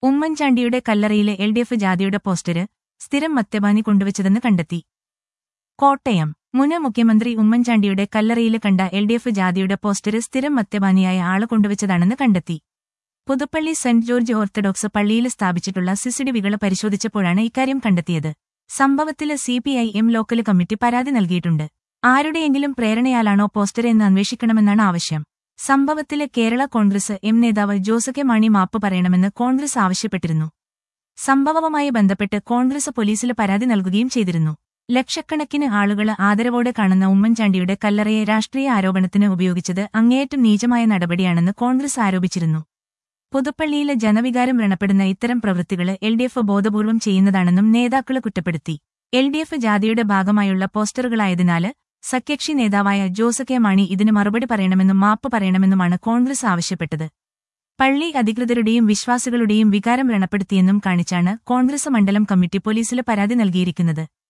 ഉമ്മൻചാണ്ടിയുടെ കല്ലറയിലെ L D F ജാതിയുടെ പോസ്റ്റര് സ്ഥിരം മദ്യപാനി കൊണ്ടുവച്ചതെന്ന് കണ്ടെത്തി കോട്ടയം മുൻ മുഖ്യമന്ത്രി ഉമ്മൻചാണ്ടിയുടെ കല്ലറയിൽ കണ്ട എൽ ഡി എഫ് ജാതിയുടെ പോസ്റ്റര് സ്ഥിരം മദ്യപാനിയായ ആള് കൊണ്ടുവച്ചതാണെന്ന് കണ്ടെത്തി പുതുപ്പള്ളി സെന്റ് ജോർജ് ഓർത്തഡോക്സ് പള്ളിയിൽ സ്ഥാപിച്ചിട്ടുള്ള സിസിഡിവികൾ പരിശോധിച്ചപ്പോഴാണ് ഇക്കാര്യം കണ്ടെത്തിയത് സംഭവത്തില് സിപിഐ എം ലോക്കൽ കമ്മിറ്റി പരാതി നൽകിയിട്ടുണ്ട് ആരുടെയെങ്കിലും പ്രേരണയാലാണോ പോസ്റ്റർ എന്ന് അന്വേഷിക്കണമെന്നാണ് ആവശ്യം സംഭവത്തില് കേരള കോൺഗ്രസ് എം നേതാവ് ജോസ് കെ മാണി മാപ്പ് പറയണമെന്ന് കോൺഗ്രസ് ആവശ്യപ്പെട്ടിരുന്നു സംഭവവുമായി ബന്ധപ്പെട്ട് കോൺഗ്രസ് പോലീസിൽ പരാതി നൽകുകയും ചെയ്തിരുന്നു ലക്ഷക്കണക്കിന് ആളുകൾ ആദരവോടെ കാണുന്ന ഉമ്മൻചാണ്ടിയുടെ കല്ലറയെ രാഷ്ട്രീയ ആരോപണത്തിന് ഉപയോഗിച്ചത് അങ്ങേയറ്റം നീചമായ നടപടിയാണെന്ന് കോൺഗ്രസ് ആരോപിച്ചിരുന്നു പുതുപ്പള്ളിയിലെ ജനവികാരം വ്രണപ്പെടുന്ന ഇത്തരം പ്രവൃത്തികൾ എൽ ഡി എഫ് ബോധപൂർവം ചെയ്യുന്നതാണെന്നും നേതാക്കള് കുറ്റപ്പെടുത്തി എൽ ഡി എഫ് ജാതിയുടെ ഭാഗമായുള്ള പോസ്റ്ററുകളായതിനാല് സഖ്യകക്ഷി നേതാവായ ജോസ് കെ മാണി ഇതിന് മറുപടി പറയണമെന്നും മാപ്പ് പറയണമെന്നുമാണ് കോൺഗ്രസ് ആവശ്യപ്പെട്ടത് പള്ളി അധികൃതരുടെയും വിശ്വാസികളുടെയും വികാരം വ്രണപ്പെടുത്തിയെന്നും കാണിച്ചാണ് കോൺഗ്രസ് മണ്ഡലം കമ്മിറ്റി പോലീസില് പരാതി നൽകിയിരിക്കുന്നത്